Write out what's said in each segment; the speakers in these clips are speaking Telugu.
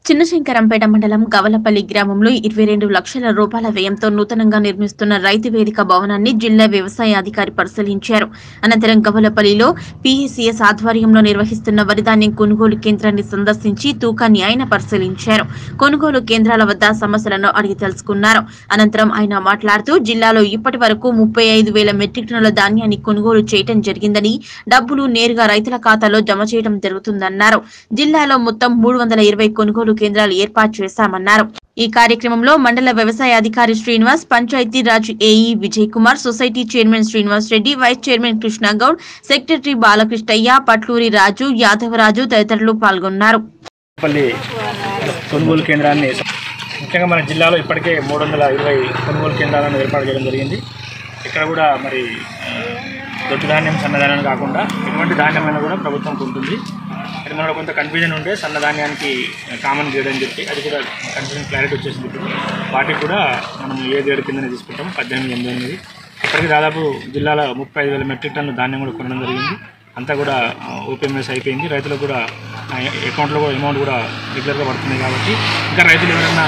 చిన్నశంకరంపేట మండలం గవలపల్లి గ్రామంలో ఇరవై రెండు లక్షల రూపాయల వ్యయంతో నూతనంగా నిర్మిస్తున్న రైతు వేదిక భవనాన్ని జిల్లా వ్యవసాయ అధికారి పరిశీలించారు అనంతరం గవలపల్లిలో పీఈసీఎస్ ఆధ్వర్యంలో నిర్వహిస్తున్న వరిధాన్యం కొనుగోలు కేంద్రాన్ని సందర్శించి తూకాన్ని ఆయన పరిశీలించారు కొనుగోలు కేంద్రాల వద్ద సమస్యలను అడిగి తెలుసుకున్నారు అనంతరం ఆయన మాట్లాడుతూ జిల్లాలో ఇప్పటి వరకు ముప్పై ఐదు వేల మెట్రిక్ టన్నుల ధాన్యాన్ని కొనుగోలు చేయడం జరిగిందని డబ్బులు నేరుగా రైతుల ఖాతాలో జమ చేయడం జరుగుతుందన్నారు జిల్లాలో మొత్తం మూడు వందల ఇరవై కొనుగోలు కేంద్రాలు ఏర్పాటు చేశామన్నారు ఈ కార్యక్రమంలో మండల వ్యవసాయ అధికారి Srinivas Panchayati Raj AE Vijay Kumar society chairman Srinivas Reddy vice chairman Krishna Goud secretary Balakrishnaiah Patluri Raju Yadavaraju తదితరులు పాల్గొన్నారు పల్లి కొనుగోలు కేంద్రాన్ని ముఖ్యంగా మన జిల్లాలో ఇప్పటికే మూడు వందల ఇరవై కొనుగోలు కేంద్రాలను ఏర్పాటు చేయడం జరిగింది ఇక్కడ కూడా మరి ఆ, దొడ్డు ధాన్యం సన్నధాన్యం కాకుండా ఎటువంటి ధాన్యమైనా కూడా ప్రభుత్వం కొంటుంది అది మనలో కొంత కన్ఫ్యూజన్ ఉంటే సన్నధాన్యానికి కామన్ గ్రేడ్ అని చెప్పి అది కూడా కన్ఫ్యూజన్ క్లారిటీ వచ్చేసింది ఇప్పుడు వాటికి కూడా మనం ఏ గ్రేడ్ కిందనే తీసుకుంటాం పద్దెనిమిది ఎనిమిది ఎనిమిది ఇప్పటికీ దాదాపు జిల్లాలో ముప్పై ఐదు వేల మెట్రిక్ టన్ను ధాన్యం కూడా కొనడం జరిగింది అంతా కూడా ఓపీఎంఎస్ అయిపోయింది రైతులకు కూడా అకౌంట్లో కూడా అమౌంట్ కూడా రెగ్యులర్గా పడుతుంది కాబట్టి ఇంకా రైతులు ఎవరైనా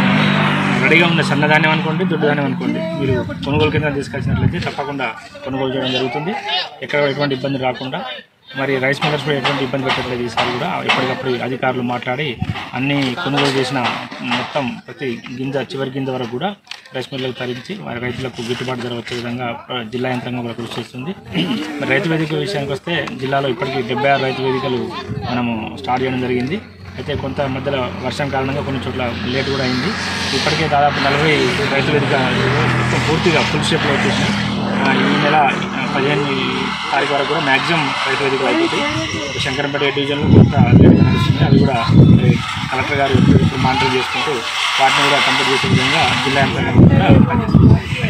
ఆ, రెడీగా ఉన్న సన్నధాన్యం అనుకోండి దొడ్డు ధాన్యం అనుకోండి మీరు కొనుగోలు కింద తీసుకొచ్చినట్లయితే తప్పకుండా కొనుగోలు చేయడం జరుగుతుంది ఎక్కడ ఎటువంటి ఇబ్బంది రాకుండా మరి రైస్ మిల్లర్స్ కూడా ఎటువంటి ఇబ్బంది పెట్టట్లేదు ఈసారి కూడా ఎప్పటికప్పుడు అధికారులు మాట్లాడి అన్ని కొనుగోలు చేసిన మొత్తం ప్రతి గింజ చివరి గింజ వరకు కూడా రైస్ మిల్లకు తరలించి వారి రైతులకు గిట్టుబాటు ధర వచ్చే విధంగా ఆ, జిల్లా యంత్రాంగం కూడా కృషి చేస్తుంది మరి రైతు వేదిక విషయానికి వస్తే జిల్లాలో ఇప్పటికీ డెబ్బై ఆరు రైతు వేదికలు మనము స్టార్ట్ చేయడం జరిగింది అయితే కొంత మధ్యలో వర్షం కారణంగా కొన్ని చోట్ల లేట్ కూడా అయింది ఇప్పటికే దాదాపు నలభై రైతు వేదిక మొత్తం పూర్తిగా ఫుల్ షేప్లో వచ్చేసినాయి ఆ, ఈ నెల ఆ, పదిహేను తారీఖు వరకు కూడా మ్యాక్సిమం రైతు వేదికలు అయిపోతాయి ఇప్పుడు శంకరంపేట డివిజన్లో కొంత లేట్గా నడుస్తుంది అవి కూడా మరి కలెక్టర్ గారు ఇప్పుడు మానిటర్ చేసుకుంటూ వాటిని కూడా కంప్లీట్ చేసే విధంగా జిల్లా యంత్రాంగం కూడా పనిచేస్తుంది